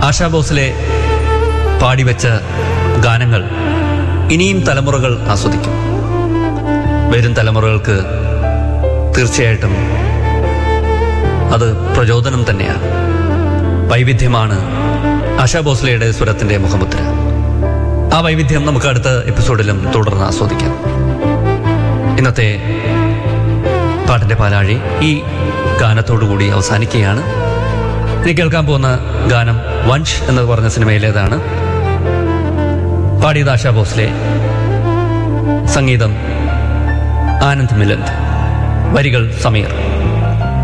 ആശാ ഭോസ്ലെ പാടിവെച്ച ഗാനങ്ങൾ ഇനിയും തലമുറകൾ ആസ്വദിക്കും വരും തലമുറകൾക്ക് തീർച്ചയായിട്ടും അത് പ്രചോദനം തന്നെയാണ് വൈവിധ്യമാണ് ആശാ ഭോസ്ലെയുടെ സ്വരത്തിന്റെ മുഖമുദ്ര ആ വൈവിധ്യം നമുക്ക് അടുത്ത എപ്പിസോഡിലും തുടർന്ന് ആസ്വദിക്കാം ഇന്നത്തെ പാട്ടിന്റെ പാലാഴി ഈ ഗാനത്തോടുകൂടി അവസാനിക്കുകയാണ് ഇനി കേൾക്കാൻ പോകുന്ന ഗാനം വൻഷ് എന്ന് പറഞ്ഞ സിനിമയിലേതാണ് പാടിയത് ആശാ ഭോസ്ലെ സംഗീതം ആനന്ദ് മിലന്ദ് വരികൾ സമീർ